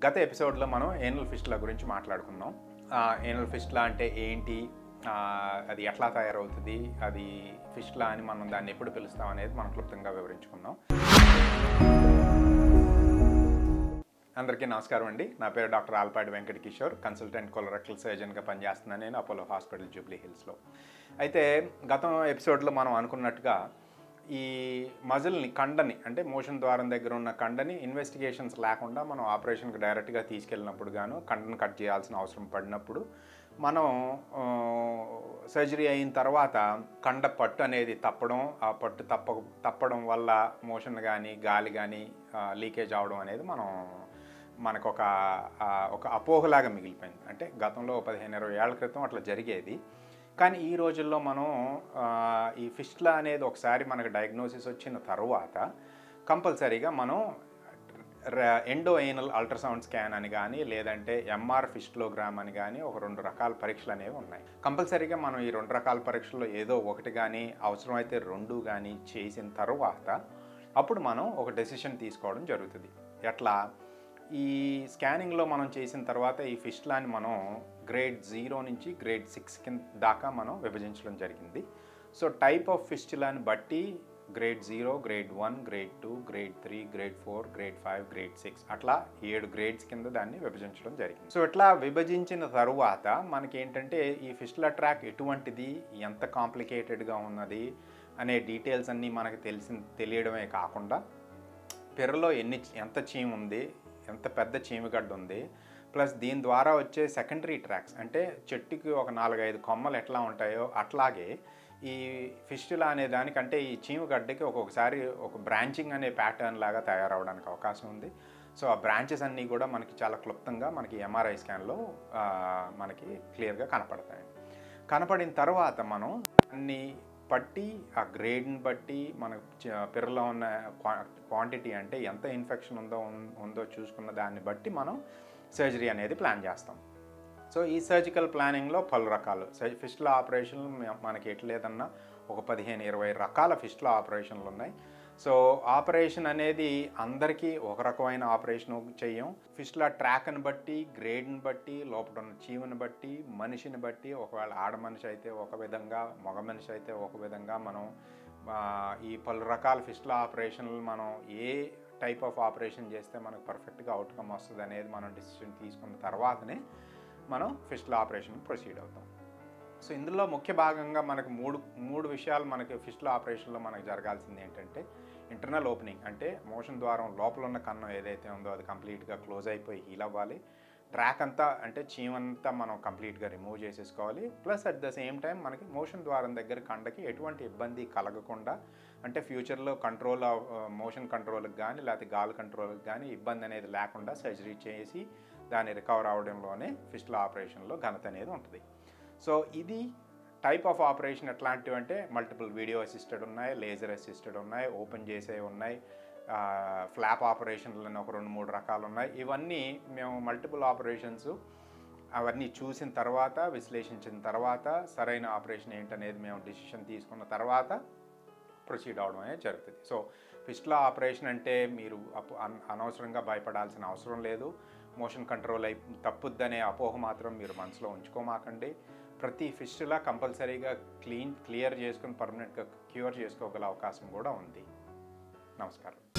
గత ఎపిసోడ్లో మనం ఏనల్ ఫిస్ట్ల గురించి మాట్లాడుకున్నాం ఏనల్ ఫిస్ట్లా అంటే ఏంటి ఆ, అది ఎట్లా తయారవుతుంది అది ఫిస్ట్లా అని మనం దాన్ని ఎప్పుడు పిలుస్తాం అనేది మనం క్లుప్తంగా వివరించుకుందాం అందరికీ నమస్కారం అండి నా పేరు doctor Alpadi Venkata Kishore consultant colorectal సర్జన్గా పనిచేస్తున్నాను నేను అపోలో హాస్పిటల్ జూబ్లీ హిల్స్లో అయితే గతం ఎపిసోడ్లో మనం అనుకున్నట్టుగా ఈ మజిల్ని కండని అంటే మోషన్ ద్వారం దగ్గర ఉన్న కండని ఇన్వెస్టిగేషన్స్ లేకుండా మనం ఆపరేషన్కి డైరెక్ట్గా తీసుకెళ్ళినప్పుడు గాను కండను కట్ చేయాల్సిన అవసరం పడినప్పుడు మనం సర్జరీ అయిన తర్వాత కండ పట్టు అనేది తప్పడం ఆ పట్టు తప్ప తప్పడం వల్ల మోషన్ కానీ గాలి కానీ లీకేజ్ అవడం అనేది మనం మనకు ఒక ఆ, ఒక అపోహలాగా మిగిలిపోయింది అంటే గతంలో పదిహేను ఇరవై ఏళ్ల క్రితం అట్లా జరిగేది కానీ ఈ రోజుల్లో మనం ఆ, ఈ ఫిస్ట్లా అనేది ఒకసారి మనకు డయాగ్నోసిస్ వచ్చిన తర్వాత కంపల్సరీగా మనం ఎండో ఏనల్ అల్ట్రాసౌండ్ స్కాన్ అని కానీ లేదంటే ఎంఆర్ ఫిస్ట్లోగ్రామ్ అని కానీ ఒక రెండు రకాల పరీక్షలు అనేవి ఉన్నాయి కంపల్సరీగా మనం ఈ రెండు రకాల పరీక్షల్లో ఏదో ఒకటి కానీ అవసరమైతే రెండు కానీ చేసిన తర్వాత అప్పుడు మనం ఒక డెసిషన్ తీసుకోవడం జరుగుతుంది ఎట్లా ఈ స్కానింగ్లో మనం చేసిన తర్వాత ఈ ఫిస్ట్లాని మనం గ్రేడ్ జీరో నుంచి గ్రేడ్ సిక్స్ కింద దాకా మనం విభజించడం జరిగింది సో టైప్ ఆఫ్ ఫిస్టులాని బట్టి grade zero grade one grade two grade three grade four grade five grade six అట్లా ఏడు గ్రేడ్స్ కింద దాన్ని విభజించడం జరిగింది సో ఇట్లా విభజించిన తరువాత మనకి ఏంటంటే ఈ ఫిస్టుల ట్రాక్ ఎటువంటిది ఎంత కాంప్లికేటెడ్గా ఉన్నది అనే డీటెయిల్స్ అన్నీ మనకు తెలిసి తెలియడమే కాకుండా పెర్రలో ఎన్ని ఎంత చీమ ఉంది ఎంత పెద్ద చీమగడ్డ ఉంది ప్లస్ దీని ద్వారా వచ్చే సెకండరీ ట్రాక్స్ అంటే చెట్టుకి ఒక నాలుగైదు కొమ్మలు ఎట్లా ఉంటాయో అట్లాగే ఈ ఫిస్టులా అనే దానికంటే ఈ చీమగడ్డకి ఒక్కొక్కసారి ఒక బ్రాంచింగ్ అనే ప్యాటర్న్ లాగా తయారవడానికి అవకాశం ఉంది సో ఆ బ్రాంచెస్ అన్నీ కూడా మనకి చాలా క్లుప్తంగా మనకి ఎంఆర్ఐ స్కాన్లో మనకి క్లియర్గా కనపడతాయి కనపడిన తర్వాత మనం అన్ని పట్టి ఆ గ్రేడ్ని బట్టి మన పిర్రలో ఉన్న క్వాంటిటీ అంటే ఎంత ఇన్ఫెక్షన్ ఉందో ఉన్- ఉందో చూసుకున్న దాన్ని బట్టి మనం సర్జరీ అనేది ప్లాన్ చేస్తాం సో ఈ సర్జికల్ ప్లానింగ్లో పలు రకాలు ఫిస్టుల ఆపరేషన్లు మ- మనకి ఎట్లేదన్నా ఒక పదిహేను ఇరవై రకాల ఫిస్టుల ఆపరేషన్లు ఉన్నాయి సో ఆపరేషన్ అనేది అందరికీ ఒక రకమైన ఆపరేషన్ చెయ్యం ఫిస్టుల ట్రాక్ని బట్టి గ్రేడ్ని బట్టి లోపల ఉన్న చీవుని బట్టి మనిషిని బట్టి ఒకవేళ ఆడ మనిషి అయితే ఒక విధంగా మగ మనిషి అయితే ఒక విధంగా మనం ఆ, ఈ పలు రకాల ఫిస్టుల ఆపరేషన్లు మనం ఏ టైప్ ఆఫ్ ఆపరేషన్ చేస్తే మనకు పర్ఫెక్ట్గా అవుట్కమ్ వస్తుంది అనేది మనం డిసిషన్ తీసుకున్న తర్వాతనే మనం ఫిస్టుల ఆపరేషన్ ప్రొసీడ్ అవుతాం సో ఇందులో ముఖ్య భాగంగా మనకు మూడు మూడు విషయాలు మనకి ఫిస్టుల ఆపరేషన్లో మనకు జరగాల్సింది ఏంటంటే ఇంటర్నల్ ఓపెనింగ్ అంటే మోషన్ ద్వారం లోపల ఉన్న కన్నం ఏదైతే ఉందో అది కంప్లీట్గా క్లోజ్ అయిపోయి హీల్ అవ్వాలి ట్రాక్ అంతా అంటే చీమంతా మనం కంప్లీట్గా రిమూవ్ చేసేసుకోవాలి plus at the same time మనకి మోషన్ ద్వారం దగ్గర కండకి ఎటువంటి ఇబ్బంది కలగకుండా అంటే ఫ్యూచర్లో కంట్రోల్ మోషన్ కంట్రోల్కి కానీ లేకపోతే గాల్ కంట్రోల్కి కానీ ఇబ్బంది అనేది లేకుండా సర్జరీ చేసి దాన్ని రికవర్ అవడంలోనే ఫిస్టుల ఆపరేషన్లో ఘనత అనేది ఉంటుంది సో ఇది టైప్ ఆఫ్ ఆపరేషన్ ఎట్లాంటివి అంటే మల్టిపుల్ వీడియో అసిస్టెడ్ ఉన్నాయి లేజర్ అసిస్టెడ్ ఉన్నాయి ఓపెన్ చేసే ఉన్నాయి ఫ్లాప్ ఆపరేషన్లు అని ఒక రెండు మూడు రకాలు ఉన్నాయి ఇవన్నీ మేము మల్టిపుల్ ఆపరేషన్స్ అవన్నీ చూసిన తర్వాత విశ్లేషించిన తర్వాత సరైన ఆపరేషన్ ఏంటనేది మేము డిసిషన్ తీసుకున్న తర్వాత ప్రొసీడ్ అవడం అనేది జరుగుతుంది సో ఫిస్టుల ఆపరేషన్ అంటే మీరు అpo- అన్- అనవసరంగా భయపడాల్సిన అవసరం లేదు మోషన్ కంట్రోల్ అయి తప్పుద్దనే అపోహ మాత్రం మీరు మనసులో ఉంచుకోమాకండి ప్రతి ఫిస్టులా కంపల్సరీగా క్లీన్ క్లియర్ చేసుకుని పర్మనెంట్గా క్యూర్ చేసుకోగల అవకాశం కూడా ఉంది నమస్కారం